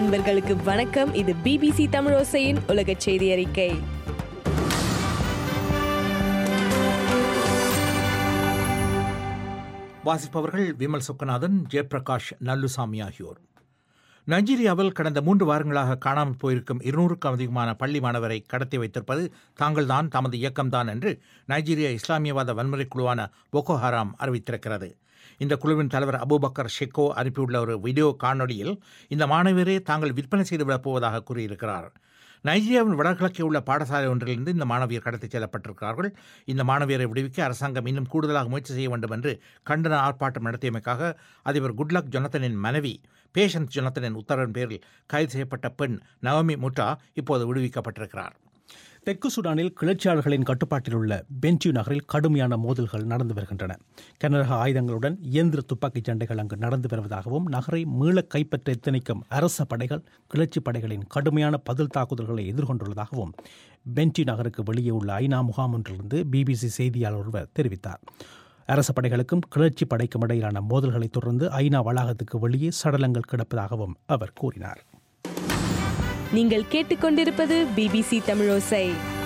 நண்பர்களுக்கு வணக்கம் இது பிபிசி தமிழோசையின் உலக செய்தி அறிக்கை வாசிப்பவர்கள் விமல் சொக்கநாதன் ஜெயபிரகாஷ் நல்லுசாமி ஆகியோர் நைஜீரியாவில் கடந்த மூன்று வாரங்களாக காணாமல் போயிருக்கும் இருநூறுக்கும் அதிகமான பள்ளி மாணவரை கடத்தி வைத்திருப்பது தாங்கள்தான் தமது இயக்கம்தான் என்று நைஜீரிய இஸ்லாமியவாத வன்முறை குழுவான பொகோ ஹராம் அறிவித்திருக்கிறது இந்த குழுவின் தலைவர் அபுபக்கர் ஷெக்கோ அனுப்பியுள்ள ஒரு வீடியோ காணொளியில் இந்த மாணவரே தாங்கள் விற்பனை செய்துவிடப் போவதாக கூறியிருக்கிறார் நைஜீரியாவின் வடகிழக்கே உள்ள பாடசாலை ஒன்றிலிருந்து இந்த மாணவியர் கடத்திச் செல்லப்பட்டிருக்கிறார்கள் இந்த மாணவியரை விடுவிக்க அரசாங்கம் இன்னும் கூடுதலாக முயற்சி செய்ய வேண்டும் என்று கண்டன ஆர்ப்பாட்டம் நடத்தியமைக்காக அதிபர் குட்லக் ஜொனத்தனின் மனைவி பேஷன்ஸ் ஜொனத்தனின் உத்தரவின் பேரில் கைது செய்யப்பட்ட பெண் நவமி முட்டா இப்போது விடுவிக்கப்பட்டிருக்கிறார் தெற்கு சுடானில் கிளர்ச்சியாளர்களின் கட்டுப்பாட்டில் உள்ள பென்டியூ நகரில் கடுமையான மோதல்கள் நடந்து வருகின்றன கனரக ஆயுதங்களுடன் இயந்திர துப்பாக்கிச் சண்டைகள் அங்கு நடந்து வருவதாகவும் நகரை மீள கைப்பற்ற எத்தனைக்கும் அரச படைகள் கிளர்ச்சி படைகளின் கடுமையான பதில் தாக்குதல்களை எதிர்கொண்டுள்ளதாகவும் பென்டி நகருக்கு வெளியே உள்ள ஐநா முகாம் ஒன்றிலிருந்து பிபிசி செய்தியாளர் ஒருவர் தெரிவித்தார் அரச படைகளுக்கும் கிளர்ச்சி படைக்கும் இடையிலான மோதல்களைத் தொடர்ந்து ஐநா வளாகத்துக்கு வெளியே சடலங்கள் கிடப்பதாகவும் அவர் கூறினார் நீங்கள் கேட்டுக்கொண்டிருப்பது பிபிசி தமிழோசை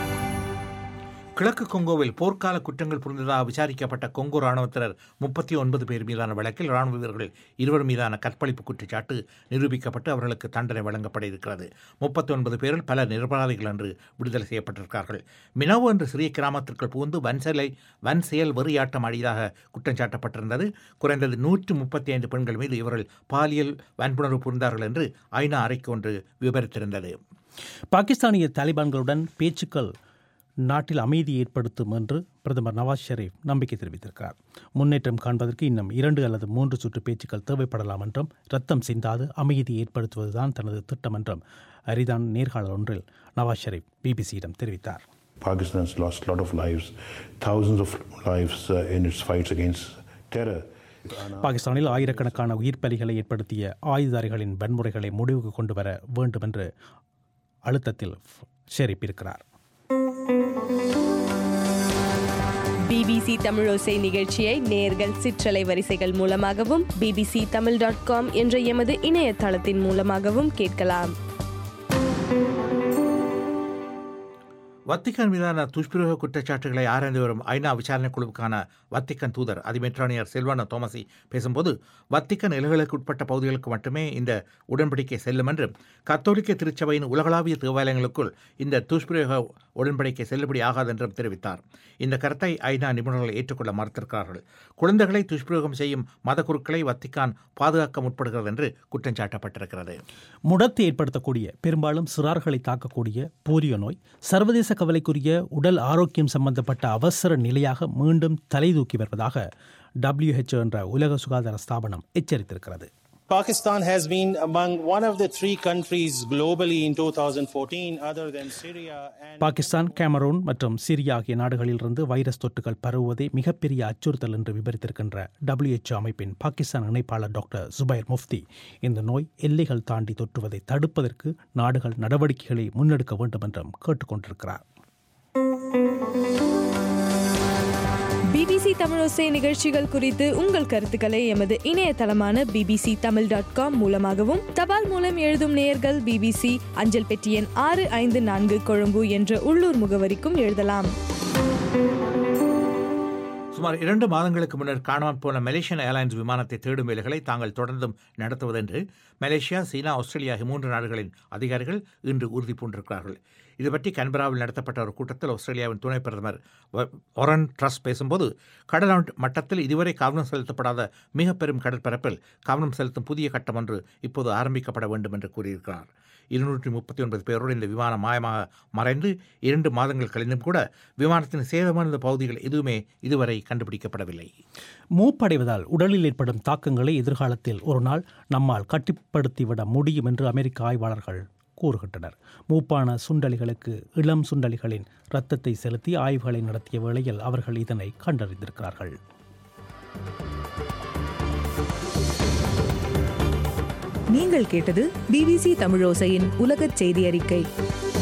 கிழக்கு கொங்கோவில் போர்க்கால குற்றங்கள் புரிந்ததாக விசாரிக்கப்பட்ட கொங்கோ ராணுவத்தினர் முப்பத்தி ஒன்பது பேர் மீதான வழக்கில் ராணுவ வீரர்கள் இருவர் மீதான கற்பழிப்பு குற்றச்சாட்டு நிரூபிக்கப்பட்டு அவர்களுக்கு தண்டனை வழங்கப்பட இருக்கிறது முப்பத்தி ஒன்பது பேரில் பல நிரபராதிகள் என்று விடுதலை செய்யப்பட்டிருக்கிறார்கள் மினோவோ என்ற சிறிய கிராமத்திற்குள் புகுந்து வன்சலை வன் செயல் வெறியாட்டம் அடியதாக குற்றம் சாட்டப்பட்டிருந்தது குறைந்தது நூற்று முப்பத்தி ஐந்து பெண்கள் மீது இவர்கள் பாலியல் வன்புணர்வு புரிந்தார்கள் என்று ஐநா அறிக்கை ஒன்று விவரித்திருந்தது பாகிஸ்தானிய தாலிபான்களுடன் பேச்சுக்கள் நாட்டில் அமைதி ஏற்படுத்தும் என்று பிரதமர் நவாஸ் ஷெரீப் நம்பிக்கை தெரிவித்திருக்கிறார் முன்னேற்றம் காண்பதற்கு இன்னும் இரண்டு அல்லது மூன்று சுற்று பேச்சுக்கள் தேவைப்படலாம் என்றும் ரத்தம் சிந்தாது அமைதி ஏற்படுத்துவதுதான் தனது திட்டம் என்றும் அரிதான் நேர்காணல் ஒன்றில் நவாஸ் ஷெரீப் பிபிசியிடம் தெரிவித்தார் Pakistan has lost a lot of lives, thousands of lives uh, in its fights against terror. பாகிஸ்தானில் ஆயிரக்கணக்கான உயிர் பலிகளை ஏற்படுத்திய ஆயுதாரிகளின் வன்முறைகளை முடிவுக்கு கொண்டு வர வேண்டும் என்று அழுத்தத்தில் ஷெரீப் இருக்கிறார் பிபிசி தமிழோசை நிகழ்ச்சியை நேர்கள் சிற்றலை வரிசைகள் மூலமாகவும் பிபிசி தமிழ் டாட் காம் என்ற எமது இணையதளத்தின் மூலமாகவும் கேட்கலாம் வத்திக்கன் மீதான துஷ்பிரயோக குற்றச்சாட்டுகளை ஆராய்ந்து வரும் ஐநா விசாரணை குழுவுக்கான வத்திக்கன் தூதர் அதிமெட்ரானியர் செல்வான தோமசி பேசும்போது வத்திக்கன் இலகுகளுக்கு உட்பட்ட பகுதிகளுக்கு மட்டுமே இந்த உடன்படிக்கை செல்லும் என்றும் கத்தோலிக்க திருச்சபையின் உலகளாவிய தேவாலயங்களுக்குள் இந்த துஷ்பிரயோக உடன்படிக்கை செல்லுபடி ஆகாது என்றும் தெரிவித்தார் இந்த கருத்தை ஐநா நிபுணர்கள் ஏற்றுக்கொள்ள மறுத்திருக்கிறார்கள் குழந்தைகளை துஷ்பிரயோகம் செய்யும் மத குருக்களை வத்திக்கான் பாதுகாக்க முற்படுகிறது என்று குற்றம் சாட்டப்பட்டிருக்கிறது முடத்தை ஏற்படுத்தக்கூடிய பெரும்பாலும் சிறார்களை தாக்கக்கூடிய போலியோ நோய் சர்வதேச கவலைக்குரிய உடல் ஆரோக்கியம் சம்பந்தப்பட்ட அவசர நிலையாக மீண்டும் தலை தூக்கி வருவதாக WHO என்ற உலக சுகாதார ஸ்தாபனம் எச்சரித்திருக்கிறது Pakistan has been among one of the three countries globally in 2014, other than Syria and. Pakistan Cameroon மற்றும் சிரியா ஆகிய நாடுகளிலிருந்து வைரஸ் தொற்றுகள் பரவுவதே மிகப்பெரிய அச்சுறுத்தல் என்று விவரித்திருக்கின்ற WHO அமைப்பின் பாகிஸ்தான் இணைப்பாளர் டாக்டர் சுபைர் முஃப்தி இந்த நோய் எல்லைகள் தாண்டி தொற்றுவதை தடுப்பதற்கு நாடுகள் நடவடிக்கைகளை முன்னெடுக்க வேண்டும் என்றும் கேட்டுக்கொண்டிருக்கிறார் பிபிசி தமிழோசை நிகழ்ச்சிகள் குறித்து உங்கள் கருத்துக்களை எமது இணையதளமான பிபிசி தமிழ் டாட் காம் மூலமாகவும் தபால் மூலம் எழுதும் நேயர்கள் பிபிசி அஞ்சல் பெட்டி எண் ஆறு ஐந்து நான்கு கொழும்பு என்ற உள்ளூர் முகவரிக்கும் எழுதலாம் சுமார் இரண்டு மாதங்களுக்கு முன்னர் காணாமல் போன மலேசியன் ஏர்லைன்ஸ் விமானத்தை தேடும் வேலைகளை தாங்கள் தொடர்ந்தும் நடத்துவதென்று மலேசியா சீனா ஆஸ்திரேலியா ஆகிய மூன்று நாடுகளின் அதிகாரிகள் இன்று உறுதி பூண்டிருக்கிறார்கள் இது பற்றி கன்பராவில் நடத்தப்பட்ட ஒரு கூட்டத்தில் ஆஸ்திரேலியாவின் துணை பிரதமர் வ- ஒரன் ட்ரஸ் பேசும்போது கடல் மட்டத்தில் இதுவரை கவனம் செலுத்தப்படாத மிக பெரும் கடற்பரப்பில் கவனம் செலுத்தும் புதிய கட்டம் ஒன்று இப்போது ஆரம்பிக்கப்பட வேண்டும் என்று கூறியிருக்கிறார் இருநூற்றி முப்பத்தி ஒன்பது பேரோடு இந்த விமானம் மாயமாக மறைந்து இரண்டு மாதங்கள் கழிந்தும் கூட விமானத்தின் சேதமடைந்த பகுதிகள் எதுவுமே இதுவரை கண்டுபிடிக்கப்படவில்லை மூப்படைவதால் உடலில் ஏற்படும் தாக்கங்களை எதிர்காலத்தில் ஒரு நாள் நம்மால் கட்டுப்படுத்திவிட முடியும் என்று அமெரிக்க ஆய்வாளர்கள் கூறுகின்றனர் மூப்பான சுண்டலிகளுக்கு இளம் சுண்டலிகளின் இரத்தத்தை செலுத்தி ஆய்வுகளை நடத்திய வேளையில் அவர்கள் இதனை கண்டறிந்திருக்கிறார்கள் நீங்கள் கேட்டது பிபிசி தமிழோசையின் உலகச் செய்தி அறிக்கை